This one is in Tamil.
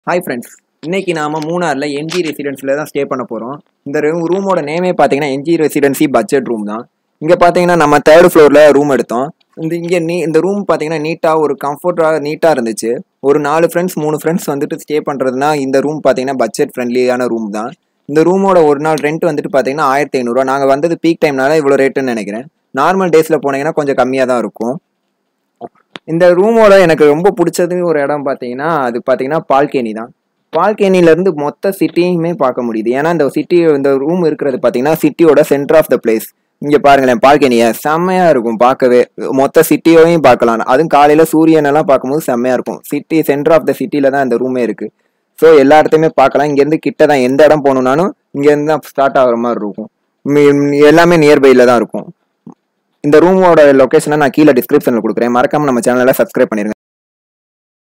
ஹாய் ஃப்ரெண்ட்ஸ் இன்னைக்கு நாம மூணாரில் என்ஜி ரெசிடென்சியில் தான் ஸ்டே பண்ண போகிறோம் இந்த ரூமோட நேமே பார்த்தீங்கன்னா என்ஜி ரெசிடென்சி பட்ஜெட் ரூம் தான் இங்கே பார்த்தீங்கன்னா நம்ம தேர்ட் ஃப்ளோரில் ரூம் எடுத்தோம் இந்த இங்கே நீ இந்த ரூம் பார்த்தீங்கன்னா நீட்டாக ஒரு கம்ஃபர்ட்டாக நீட்டாக இருந்துச்சு ஒரு நாலு ஃப்ரெண்ட்ஸ் மூணு ஃப்ரெண்ட்ஸ் வந்துட்டு ஸ்டே பண்ணுறதுனா இந்த ரூம் பார்த்தீங்கன்னா பட்ஜெட் ஃப்ரெண்ட்லியான ரூம் தான் இந்த ரூமோட ஒரு நாள் ரெண்ட் வந்துட்டு பார்த்தீங்கன்னா ஆயிரத்தி ஐநூறுரூவா நாங்கள் வந்தது பீக் டைம்னால இவ்வளோ ரேட்டுன்னு நினைக்கிறேன் நார்மல் டேஸில் போனீங்கன்னா கொஞ்சம் கம்மியாக தான் இருக்கும் இந்த ரூமோட எனக்கு ரொம்ப பிடிச்சது ஒரு இடம் பார்த்தீங்கன்னா அது பார்த்தீங்கன்னா பால்கேனி தான் பால்கேனிலேருந்து மொத்த சிட்டியுமே பார்க்க முடியுது ஏன்னா இந்த சிட்டி இந்த ரூம் இருக்கிறது பார்த்தீங்கன்னா சிட்டியோட சென்டர் ஆஃப் த பிளேஸ் இங்கே பாருங்களேன் பால்கேனியை செம்மையாக இருக்கும் பார்க்கவே மொத்த சிட்டியோவையும் பார்க்கலாம் அதுவும் காலையில் சூரியன் எல்லாம் பார்க்கும்போது செம்மையாக இருக்கும் சிட்டி சென்டர் ஆஃப் த சிட்டியில் தான் இந்த ரூமே இருக்குது ஸோ எல்லா இடத்தையுமே பார்க்கலாம் இங்கேருந்து கிட்ட தான் எந்த இடம் போகணுன்னாலும் இங்கேருந்து தான் ஸ்டார்ட் ஆகிற மாதிரி இருக்கும் மி- எல்லாமே நியர்பையில் தான் இருக்கும் இந்த ரூமோட லொக்கேஷனை நான் கீழே டிஸ்கிரிப்ஷனில் கொடுக்குறேன் மறக்காம நம்ம சேனலை சப்ஸ்கிரைப் பண்ணிருங்க